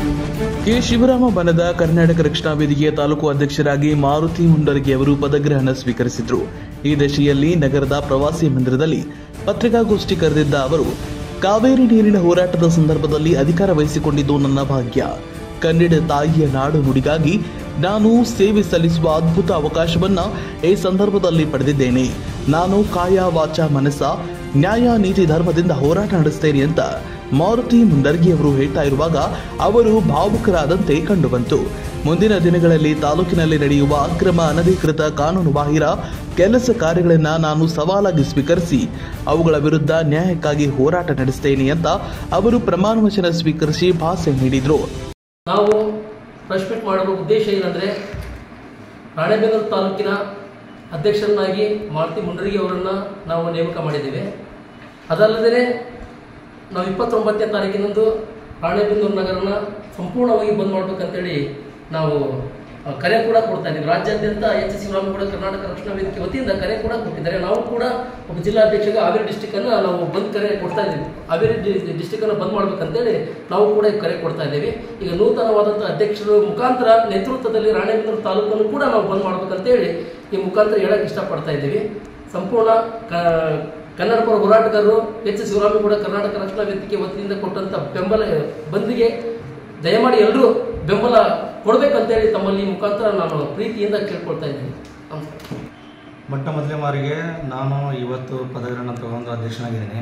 K Shivarama ಬನದ Karnataka ರಕ್ಷಣಾ ವೇದಿಕೆಯ ತಾಲೂಕು ಅಧ್ಯಕ್ಷರಾಗಿ ಮಾರುತಿ ಮುಂಡರಗಿ ಅವರು ಪದಗ್ರಹಣ ಸ್ವೀಕರಿಸಿದ್ರು ಈ ದಶೆಯಲ್ಲಿ ನಗರದ ಪ್ರವಾಸಿ ಮಂದಿರದಲ್ಲಿ ಪತ್ರಿಕಾಗೋಷ್ಠಿ ಕರೆದಿದ್ದ ಅವರು ಕಾವೇರಿ ನೀರಿನ ಹೋರಾಟದ ಸಂದರ್ಭದಲ್ಲಿ ಅಧಿಕಾರ ವಹಿಸಿಕೊಂಡಿದ್ದು ನನ್ನ ಭಾಗ್ಯ ಕನ್ನಡ ತಾಯಿಯ ನಾಡು ನುಡಿಗಾಗಿ ನಾನು ಸೇವೆ ಸಲ್ಲಿಸುವ ಅದ್ಭುತ ಅವಕಾಶವನ್ನ ಈ ಸಂದರ್ಭದಲ್ಲಿ ಪಡೆದಿದ್ದೇನೆ ನಾನು ಕಾಯ ವಾಚ ಮನಸ್ಸ ನ್ಯಾಯ ನೀತಿ ಧರ್ಮದಿಂದ ಹೋರಾಟ ನಡೆಸ್ತೇನೆ ಅಂತ ಮಾರುತಿ ಮುಂಡರ್ಗಿ ಅವರು ಹೇಳ್ತಾ ಇರುವಾಗ ಅವರು ಭಾವುಕರಾದಂತೆ ಕಂಡುಬಂತು ಮುಂದಿನ ದಿನಗಳಲ್ಲಿ ತಾಲೂಕಿನಲ್ಲಿ ನಡೆಯುವ ಅಕ್ರಮ ಅನಧಿಕೃತ ಕಾನೂನು ಬಾಹಿರ ಕೆಲಸ ಕಾರ್ಯಗಳನ್ನ ನಾನು ಸವಾಲಾಗಿ ಸ್ವೀಕರಿಸಿ ಅವುಗಳ ವಿರುದ್ಧ ನ್ಯಾಯಕ್ಕಾಗಿ ಹೋರಾಟ ನಡೆಸ್ತೇನೆ ಅಂತ ಅವರು ಪ್ರಮಾಣ ವಚನ ಸ್ವೀಕರಿಸಿ ಭಾಷೆ ನೀಡಿದ್ರು ನಾವು ಪ್ರೆಸ್ ಮೀಟ್ ಮಾಡಲು ಉದ್ದೇಶ ಏನಂದರೆ ರಾಣೆಬೆನ್ನೂರು ತಾಲೂಕಿನ ಅಧ್ಯಕ್ಷರನ್ನಾಗಿ ಮಾರುತಿ ಮುಂಡ್ರಿಗೆ ಅವರನ್ನು ನಾವು ನೇಮಕ ಮಾಡಿದ್ದೇವೆ ಅದಲ್ಲದೆ ನಾವು ಇಪ್ಪತ್ತೊಂಬತ್ತನೇ ತಾರೀಕಿನಂದು ರಾಣೆಬೆನ್ನೂರು ನಗರನ ಸಂಪೂರ್ಣವಾಗಿ ಬಂದ್ ಮಾಡ್ಬೇಕಂತೇಳಿ ನಾವು ಆ, ಕರೆ ಕೂಡ ಕೊಡ್ತಾ ಇದ್ದೀವಿ ರಾಜ್ಯಾದ್ಯಂತ ಎಚ್ ಎಸ್ ಕೂಡ ಕರ್ನಾಟಕ ರಕ್ಷಣಾ ವೇದಿಕೆ ವತಿಯಿಂದ ಕರೆ ಕೂಡ ಕೊಟ್ಟಿದ್ದಾರೆ ನಾವು ಕೂಡ ಒಬ್ಬ ಜಿಲ್ಲಾಧ್ಯಕ್ಷಗೆ ಹಾವೇರಿ ಡಿಸ್ಟಿಕ್ ಅನ್ನು ನಾವು ಬಂದ್ ಕರೆ ಕೊಡ್ತಾ ಇದ್ದೀವಿ ಹಾವೇರಿ ಡಿಸ್ಟಿಕ್ ಅನ್ನು ಬಂದ್ ಮಾಡ್ಬೇಕಂತೇಳಿ ನಾವು ಕೂಡ ಈ ಕರೆ ಕೊಡ್ತಾ ಇದ್ದೀವಿ ಈಗ ನೂತನವಾದಂಥ ಅಧ್ಯಕ್ಷರ ಮುಖಾಂತರ ನೇತೃತ್ವದಲ್ಲಿ ರಾಣೆಬೆನ್ನೂರು ತಾಲೂಕನ್ನು ಕೂಡ ನಾವು ಬಂದ್ ಮಾಡ್ಬೇಕಂತೇಳಿ ಈ ಮುಖಾಂತರ ಹೇಳಕ್ ಇಷ್ಟಪಡ್ತಾ ಇದ್ದೀವಿ ಸಂಪೂರ್ಣ ಕ- ಕನ್ನಡ ಪರ ಹೋರಾಟಗಾರರು ಎಚ್ ಎಸ್ ಶಿವರಾಮೇಗೌಡ ಕರ್ನಾಟಕ ರಕ್ಷಣಾ ವೇದಿಕೆ ವತಿಯಿಂದ ಕೊಟ್ಟಂತ ಬೆಂಬಲ ಬಂದಿಗೆ ದಯಮಾಡಿ ಎಲ್ಲರೂ ಬೆಂಬಲ ಕೊಡ್ಬೇಕಂತೇಳಿ ತಮ್ಮಲ್ಲಿ ಈ ಮುಖಾಂತರ ನಾನು ಪ್ರೀತಿಯಿಂದ ಕೇಳ್ಕೊಳ್ತಾ ಇದ್ದೀನಿ ನಮಸ್ಕಾರ ಮೊಟ್ಟ ಮೊದಲೇ ಮಾರಿಗೆ ನಾನು ಇವತ್ತು ಪದವಿಯನ್ನು ತಗೊಂಡು ಅಧ್ಯಕ್ಷನಾಗಿದ್ದೀನಿ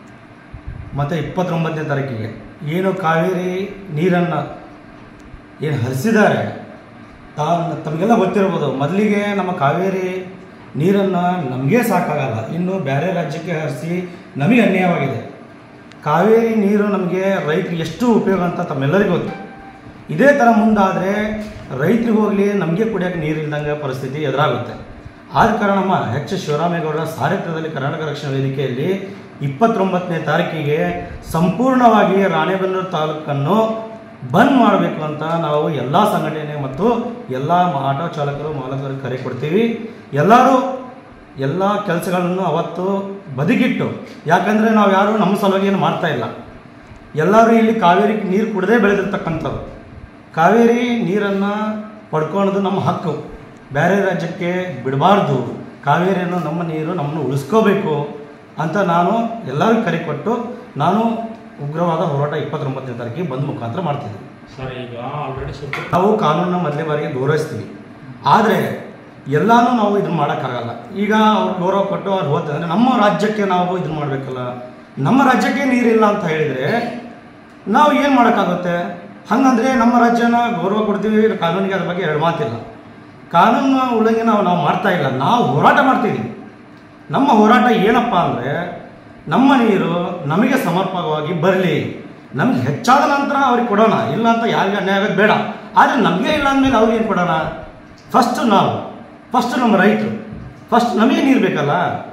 ಮತ್ತು ಇಪ್ಪತ್ತೊಂಬತ್ತನೇ ತಾರೀಕಿಗೆ ಏನು ಕಾವೇರಿ ನೀರನ್ನು ಏನು ಹರಿಸಿದ್ದಾರೆ ತಾ ತಮಗೆಲ್ಲ ಗೊತ್ತಿರ್ಬೋದು ಮೊದಲಿಗೆ ನಮ್ಮ ಕಾವೇರಿ ನೀರನ್ನು ನಮಗೆ ಸಾಕಾಗಲ್ಲ ಇನ್ನು ಬೇರೆ ರಾಜ್ಯಕ್ಕೆ ಹರಿಸಿ ನಮಗೆ ಅನ್ಯಾಯವಾಗಿದೆ ಕಾವೇರಿ ನೀರು ನಮಗೆ ರೈತರಿಗೆ ಎಷ್ಟು ಉಪಯೋಗ ಅಂತ ತಮ್ಮೆಲ್ಲರಿಗೂ ಗೊತ್ತು ಇದೇ ಥರ ಮುಂದಾದರೆ ರೈತರಿಗೆ ಹೋಗಲಿ ನಮಗೆ ಕುಡಿಯೋಕ್ಕೆ ನೀರು ಇಲ್ದಂಗೆ ಪರಿಸ್ಥಿತಿ ಎದುರಾಗುತ್ತೆ ಆದ ಕಾರಣ ನಮ್ಮ ಎಚ್ ಎಸ್ ಶಿವರಾಮೇಗೌಡರ ಸಾರಥ್ಯದಲ್ಲಿ ಕರ್ನಾಟಕ ರಕ್ಷಣಾ ವೇದಿಕೆಯಲ್ಲಿ ಇಪ್ಪತ್ತೊಂಬತ್ತನೇ ತಾರೀಕಿಗೆ ಸಂಪೂರ್ಣವಾಗಿ ರಾಣೆಬೆನ್ನೂರು ತಾಲೂಕನ್ನು ಬಂದ್ ಮಾಡಬೇಕು ಅಂತ ನಾವು ಎಲ್ಲ ಸಂಘಟನೆ ಮತ್ತು ಎಲ್ಲ ಆಟೋ ಚಾಲಕರು ಮಾಲಕರು ಕರೆ ಕೊಡ್ತೀವಿ ಎಲ್ಲರೂ ಎಲ್ಲ ಕೆಲಸಗಳನ್ನು ಅವತ್ತು ಬದಿಗಿಟ್ಟು ಯಾಕಂದರೆ ನಾವು ಯಾರು ನಮ್ಮ ಸಲುವಾಗಿ ಏನು ಮಾಡ್ತಾ ಇಲ್ಲ ಎಲ್ಲರೂ ಇಲ್ಲಿ ಕಾವೇರಿ ನೀರು ಕುಡದೇ ಬೆಳೆದಿರ್ತಕ್ಕಂಥವ್ರು ಕಾವೇರಿ ನೀರನ್ನು ಪಡ್ಕೊಳ್ಳೋದು ನಮ್ಮ ಹಕ್ಕು ಬೇರೆ ರಾಜ್ಯಕ್ಕೆ ಬಿಡಬಾರ್ದು ಕಾವೇರಿಯನ್ನು ನಮ್ಮ ನೀರು ನಮ್ಮನ್ನು ಉಳಿಸ್ಕೋಬೇಕು ಅಂತ ನಾನು ಎಲ್ಲರಿಗೂ ಕರೆ ಕೊಟ್ಟು ನಾನು ಉಗ್ರವಾದ ಹೋರಾಟ ಇಪ್ಪತ್ತೊಂಬತ್ತನೇ ತಾರೀಕಿಗೆ ಬಂದ್ ಮುಖಾಂತರ ಮಾಡ್ತಿದ್ದೆ ಸರ್ ಈಗ ಆಲ್ರೆಡಿ ಸುಪ್ರೀಂ ನಾವು ಕಾನೂನನ್ನ ಮೊದಲೇ ಬಾರಿಗೆ ಗೌರವಿಸ್ತೀವಿ ಆದರೆ ಎಲ್ಲಾನು ನಾವು ಇದನ್ನ ಮಾಡೋಕ್ಕಾಗಲ್ಲ ಈಗ ಅವ್ರು ಗೌರವ ಕೊಟ್ಟು ಅವ್ರು ಹೋದ್ರೆ ನಮ್ಮ ರಾಜ್ಯಕ್ಕೆ ನಾವು ಇದನ್ನ ಮಾಡಬೇಕಲ್ಲ ನಮ್ಮ ರಾಜ್ಯಕ್ಕೆ ನೀರಿಲ್ಲ ಅಂತ ಹೇಳಿದರೆ ನಾವು ಏನು ಮಾಡೋಕ್ಕಾಗುತ್ತೆ ಹಂಗಂದ್ರೆ ನಮ್ಮ ರಾಜ್ಯನ ಗೌರವ ಕೊಡ್ತೀವಿ ಕಾನೂನಿಗೆ ಅದ್ರ ಬಗ್ಗೆ ಎರಡು ಮಾತಿಲ್ಲ ಕಾನೂನು ಉಲ್ಲಂಘನೆ ನಾವು ನಾವು ಮಾಡ್ತಾ ಇಲ್ಲ ನಾವು ಹೋರಾಟ ಮಾಡ್ತಿದ್ದೀವಿ ನಮ್ಮ ಹೋರಾಟ ಏನಪ್ಪ ಅಂದರೆ ನಮ್ಮ ನೀರು ನಮಗೆ ಸಮರ್ಪಕವಾಗಿ ಬರಲಿ ನಮ್ಗೆ ಹೆಚ್ಚಾದ ನಂತರ ಅವ್ರಿಗೆ ಕೊಡೋಣ ಇಲ್ಲ ಅಂತ ಯಾರಿಗೆ ಅನ್ಯಾಯ ಆಗೋದು ಬೇಡ ಆದರೆ ನಮಗೆ ಇಲ್ಲ ಅಂದಮೇಲೆ ಅವ್ರಿಗೆ ಏನು ಕೊಡೋಣ ಫಸ್ಟ್ ನಾವು ಫಸ್ಟ್ ನಮ್ಮ ರೈತರು ಫಸ್ಟ್ ನಮಗೆ ನೀರು ಬೇಕಲ್ಲ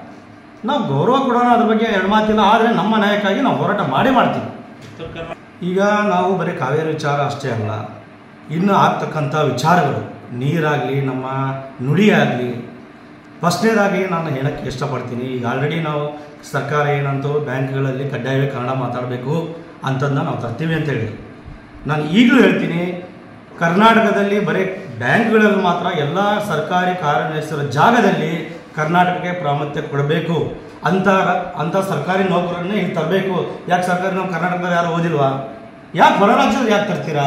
ನಾವು ಗೌರವ ಕೊಡೋಣ ಅದ್ರ ಬಗ್ಗೆ ಎರಡು ಮಾತಿಲ್ಲ ಆದರೆ ನಮ್ಮ ನ್ಯಾಯಕ್ಕಾಗಿ ನಾವು ಹೋರಾಟ ಮಾಡೇ ಮಾಡ್ತೀವಿ ಉತ್ತರ ಕರ್ನಾಟಕ ಈಗ ನಾವು ಬರೀ ಕಾವೇರಿ ವಿಚಾರ ಅಷ್ಟೇ ಅಲ್ಲ ಇನ್ನು ಆಗ್ತಕ್ಕಂಥ ವಿಚಾರಗಳು ನೀರಾಗಲಿ ನಮ್ಮ ನುಡಿಯಾಗಲಿ ಫಸ್ಟ್ನೇದಾಗಿ ನಾನು ಹೇಳಕ್ಕೆ ಇಷ್ಟಪಡ್ತೀನಿ ಈಗ ಆಲ್ರೆಡಿ ನಾವು ಸರ್ಕಾರ ಏನಂತೂ ಬ್ಯಾಂಕ್ಗಳಲ್ಲಿ ಕಡ್ಡಾಯವಾಗಿ ಕನ್ನಡ ಮಾತಾಡಬೇಕು ಅಂತದನ್ನ ನಾವು ತರ್ತೀವಿ ಅಂತ ಹೇಳಿದ್ರು ನಾನು ಈಗಲೂ ಹೇಳ್ತೀನಿ ಕರ್ನಾಟಕದಲ್ಲಿ ಬರೀ ಬ್ಯಾಂಕ್ಗಳಲ್ಲಿ ಮಾತ್ರ ಎಲ್ಲ ಸರ್ಕಾರಿ ಕಾರ್ಯನಿರ್ವಹಿಸಿರೋ ಜಾಗದಲ್ಲಿ ಕರ್ನಾಟಕಕ್ಕೆ ಪ್ರಾಮುಖ್ಯತೆ ಕೊಡಬೇಕು ಅಂತ ಅಂತ ಸರ್ಕಾರಿ ನೌಕರನ್ನೇ ಇಲ್ಲಿ ತರಬೇಕು ಯಾಕೆ ಸರ್ಕಾರಿ ನಾವು ಕರ್ನಾಟಕದಲ್ಲಿ ಯಾರು ಓದಿಲ್ವಾ ಯಾಕೆ ಹೊರ ರಾಜ್ಯದಲ್ಲಿ ಯಾಕೆ ತರ್ತೀರಾ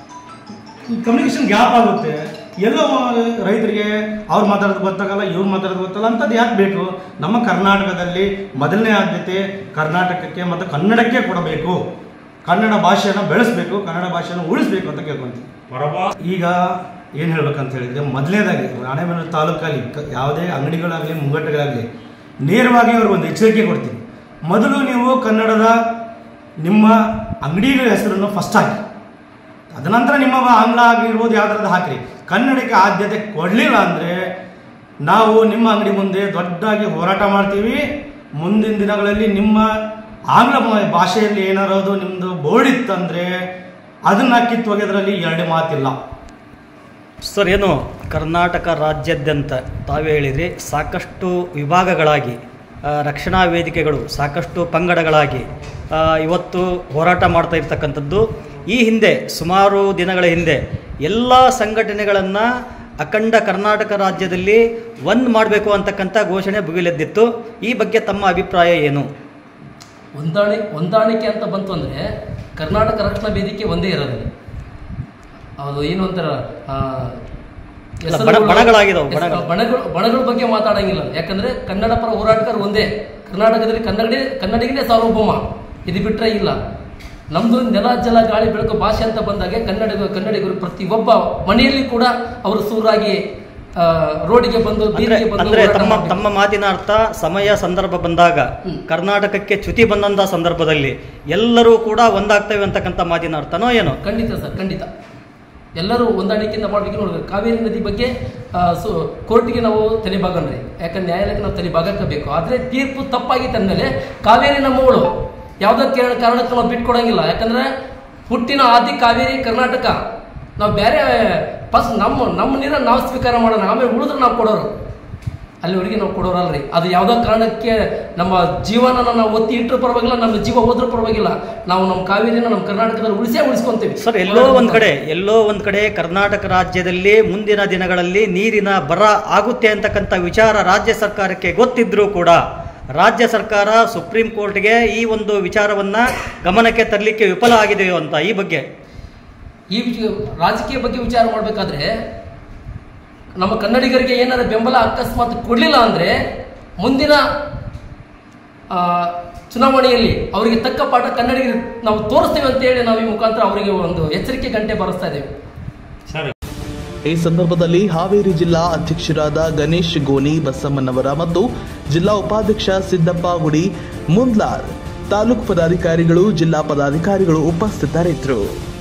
ಕಮ್ಯುನಿಕೇಷನ್ ಗ್ಯಾಪ್ ಆಗುತ್ತೆ ಎಲ್ಲೋ ರೈತರಿಗೆ ಅವ್ರು ಮಾತಾಡೋದು ಗೊತ್ತಾಗಲ್ಲ ಇವ್ರು ಮಾತಾಡೋದು ಗೊತ್ತಾಗಲ್ಲ ಅಂಥದ್ದು ಯಾಕೆ ಬೇಕು ನಮ್ಮ ಕರ್ನಾಟಕದಲ್ಲಿ ಮೊದಲನೇ ಆದ್ಯತೆ ಕರ್ನಾಟಕಕ್ಕೆ ಮತ್ತು ಕನ್ನಡಕ್ಕೆ ಕೊಡಬೇಕು ಕನ್ನಡ ಭಾಷೆಯನ್ನು ಬೆಳೆಸಬೇಕು ಕನ್ನಡ ಭಾಷೆಯನ್ನು ಉಳಿಸ್ಬೇಕು ಅಂತ ಕೇಳ್ಕೊಂತೀವಿ ಹೊರಬಾ ಈಗ ಏನು ಹೇಳ್ಬೇಕಂತ ಹೇಳಿದ್ರೆ ಮೊದಲನೇದಾಗಿ ರಾಣೆಬೆನ್ನೂರು ತಾಲೂಕಲ್ಲಿ ಕ- ಯಾವುದೇ ಅಂಗಡಿಗಳಾಗಲಿ ಮುಂಗಟ್ಟುಗಳಾಗಲಿ ನೇರವಾಗಿ ಅವ್ರಿಗೆ ಒಂದು ಎಚ್ಚರಿಕೆ ಕೊಡ್ತೀನಿ ಮೊದಲು ನೀವು ಕನ್ನಡದ ನಿಮ್ಮ ಅಂಗಡಿಗಳ ಹೆಸರನ್ನು ಫಸ್ಟ್ ಹಾಕಿ ತದನಂತರ ನಿಮ್ಮ ಆಂಗ್ಲ ಆಗಿರ್ಬೋದು ಯಾವ್ದಾರದ್ದು ಹಾಕಿರಿ ಕನ್ನಡಕ್ಕೆ ಆದ್ಯತೆ ಕೊಡಲಿಲ್ಲ ಅಂದರೆ ನಾವು ನಿಮ್ಮ ಅಂಗಡಿ ಮುಂದೆ ದೊಡ್ಡದಾಗಿ ಹೋರಾಟ ಮಾಡ್ತೀವಿ ಮುಂದಿನ ದಿನಗಳಲ್ಲಿ ನಿಮ್ಮ ಆಂಗ್ಲ ಭಾ- ಭಾಷೆಯಲ್ಲಿ ಏನಾರೋದು ನಿಮ್ಮದು ಬೋರ್ಡ್ ಇತ್ತಂದರೆ ಅದನ್ನು ಕಿತ್ತೊಗೆದ್ರಲ್ಲಿ ಎರಡು ಮಾತಿಲ್ಲ ಸರ್ ಏನು ಕರ್ನಾಟಕ ರಾಜ್ಯಾದ್ಯಂತ ತಾವೇ ಹೇಳಿದ್ರಿ ಸಾಕಷ್ಟು ವಿಭಾಗಗಳಾಗಿ ಆ, ರಕ್ಷಣಾ ವೇದಿಕೆಗಳು ಸಾಕಷ್ಟು ಪಂಗಡಗಳಾಗಿ ಆ, ಇವತ್ತು ಹೋರಾಟ ಮಾಡ್ತಾ ಇರ್ತಕ್ಕಂಥದ್ದು ಈ ಹಿಂದೆ ಸುಮಾರು ದಿನಗಳ ಹಿಂದೆ ಎಲ್ಲ ಸಂಘಟನೆಗಳನ್ನು ಅಖಂಡ ಕರ್ನಾಟಕ ರಾಜ್ಯದಲ್ಲಿ ಒಂದು ಮಾಡಬೇಕು ಅಂತಕ್ಕಂಥ ಘೋಷಣೆ ಭುಗಿಲೆದ್ದಿತ್ತು ಈ ಬಗ್ಗೆ ತಮ್ಮ ಅಭಿಪ್ರಾಯ ಏನು ಹೊಂದಾಣಿ ಹೊಂದಾಣಿಕೆ ಅಂತ ಬಂತು ಅಂದರೆ ಕರ್ನಾಟಕ ರಕ್ಷಣಾ ವೇದಿಕೆ ಒಂದೇ ಇರೋದಿಲ್ಲ ಅದು ಏನು ಅಂತಾರ ಆ, ಅಲ್ಲ, ಹೆಸರುಗಳು- ಬಣ- ಬಣಗಳಾಗಿದಾವೆ, ಬಣಗಳು. ಹೆಸರು- ಬಣಗಳು ಬಣಗಳ ಬಗ್ಗೆ ಮಾತಾಡಂಗಿಲ್ಲ ಯಾಕಂದ್ರೆ ಕನ್ನಡ ಪರ ಹೋರಾಟಗಾರ ಒಂದೇ ಕರ್ನಾಟಕದಲ್ಲಿ ಕನ್ನಡ ಕನ್ನಡಿಗನೇ ಸಾರ್ವಭೌಮ ಇದು ಬಿಟ್ಟರೆ ಇಲ್ಲ ನಮ್ದು ನೆಲ ಜಲ ಗಾಳಿ ಬೆಳಕು ಭಾಷೆ ಅಂತ ಬಂದಾಗ ಕನ್ನಡಿಗ ಕನ್ನಡಿಗರು ಪ್ರತಿಯೊಬ್ಬ ಮನೆಯಲ್ಲಿ ಕೂಡ ಅವರು ಸೂರಾಗಿ ಆ, ರೋಡಿಗೆ ಬಂದು ಅಂದ್ರೆ ಬೀದಿಗೆ ಬಂದು ಅಂದ್ರೆ ಹೋರಾಟ ತಮ್ಮ ಮಾಡ್ಬೇಕು. ತಮ್ಮ ಮಾತಿನ ಅರ್ಥ ಸಮಯ ಸಂದರ್ಭ ಬಂದಾಗ ಹ್ಮ್. ಕರ್ನಾಟಕಕ್ಕೆ ಚ್ಯುತಿ ಬಂದಂತ ಸಂದರ್ಭದಲ್ಲಿ ಎಲ್ಲರೂ ಕೂಡ ಒಂದಾಗ್ತೇವೆ ಅಂತಕ್ಕಂಥ ಮಾತಿನ ಅರ್ಥನೋ ಏನೋ ಖಂಡಿತ ಸರ್ ಖಂಡಿತ ಎಲ್ಲರೂ ಹೊಂದಾಣಿಕೆಯಿಂದ ಮಾಡಬೇಕು ನೋಡ್ಬೇಕು ಕಾವೇರಿ ನದಿ ಬಗ್ಗೆ ಆ, ಸೊ ಕೋರ್ಟ್ಗೆ ನಾವು ತಲೆಬಾಗನ್ರಿ ಯಾಕಂದ್ರೆ ನ್ಯಾಯಾಲಯಕ್ಕೆ ನಾವು ತಲೆಬಾಗಬೇಕು ಆದರೆ ತೀರ್ಪು ತಪ್ಪಾಗಿತ್ತು ಅಂದಮೇಲೆ ಕಾವೇರಿ ನಮ್ಮವಳು ಯಾವುದೋ ಕಾರಣ ಕಾರಣಕ್ಕೆ ನಾವು ಬಿಟ್ಕೊಡಂಗಿಲ್ಲ ಯಾಕಂದ್ರೆ ಹುಟ್ಟಿನ ಆದಿ ಕಾವೇರಿ ಕರ್ನಾಟಕ ನಾವು ಬೇರೆ ಫಸ್ಟ್ ನಮ್ಮ ನಮ್ಮ ನೀರನ್ನು ನಾವು ಸ್ವೀಕಾರ ಮಾಡೋಣ ಆಮೇಲೆ ಉಳಿದ್ರೆ ನಾವು ಕೊಡೋರು ಅಲ್ಲಿವರೆಗೆ ನಾವು ಕೊಡೋರಲ್ರಿ ಅದು ಯಾವುದೋ ಕಾರಣಕ್ಕೆ ನಮ್ಮ ಜೀವನನ ನಾವು ಒತ್ತಿ ಇಟ್ಟರು ಪರವಾಗಿಲ್ಲ ನಮ್ಮ ಜೀವ ಹೋದ್ರೂ ಪರವಾಗಿಲ್ಲ ನಾವು ನಮ್ಮ ಕಾವೇರಿನ ನಮ್ಮ ಕರ್ನಾಟಕದಲ್ಲಿ ಉಳಿಸೇ ಉಳಿಸ್ಕೊಂತೀವಿ ಸರ್ ಎಲ್ಲೋ ಒಂದ್ ಕಡೆ ಎಲ್ಲೋ ಒಂದ್ ಕಡೆ ಕರ್ನಾಟಕ ರಾಜ್ಯದಲ್ಲಿ ಮುಂದಿನ ದಿನಗಳಲ್ಲಿ ನೀರಿನ ಬರ ಆಗುತ್ತೆ ಅಂತಕ್ಕಂಥ ವಿಚಾರ ರಾಜ್ಯ ಸರ್ಕಾರಕ್ಕೆ ಗೊತ್ತಿದ್ರೂ ಕೂಡ ರಾಜ್ಯ ಸರ್ಕಾರ ಸುಪ್ರೀಂ ಕೋರ್ಟ್ಗೆ ಈ ಒಂದು ವಿಚಾರವನ್ನ ಗಮನಕ್ಕೆ ತರಲಿಕ್ಕೆ ವಿಫಲ ಆಗಿದೆಯೋ ಅಂತ ಈ ಬಗ್ಗೆ ಈ ವಿಷಯ ರಾಜಕೀಯ ಬಗ್ಗೆ ವಿಚಾರ ಮಾಡಬೇಕಾದ್ರೆ ನಮ್ಮ ಕನ್ನಡಿಗರಿಗೆ ಏನಾರ ಬೆಂಬಲ ಅಕಸ್ಮಾತ್ ಕೊಡಲಿಲ್ಲ ಅಂದರೆ ಮುಂದಿನ ಆ, ಚುನಾವಣೆಯಲ್ಲಿ ಅವರಿಗೆ ತಕ್ಕ ಪಾಠ ಕನ್ನಡಿಗರಿಗೆ ನಾವು ತೋರಿಸ್ತೇವೆ ಅಂತೇಳಿ ನಾವು ಈ ಮುಖಾಂತರ ಅವರಿಗೆ ಒಂದು ಎಚ್ಚರಿಕೆ ಗಂಟೆ ಬರೆಸ್ತಾ ಇದ್ದೇವೆ ಸರ್ ಈ ಸಂದರ್ಭದಲ್ಲಿ ಹಾವೇರಿ ಜಿಲ್ಲಾ ಅಧ್ಯಕ್ಷರಾದ ಗಣೇಶ್ ಗೋನಿ ಬಸಮ್ಮನವರ ಮತ್ತು ಜಿಲ್ಲಾ ಉಪಾಧ್ಯಕ್ಷ ಸಿದ್ದಪ್ಪ ಗುಡಿ ಮುಂದ್ಲಾರ್ ತಾಲೂಕು ಪದಾಧಿಕಾರಿಗಳು ಜಿಲ್ಲಾ ಪದಾಧಿಕಾರಿಗಳು ಉಪಸ್ಥಿತರಿದ್ದರು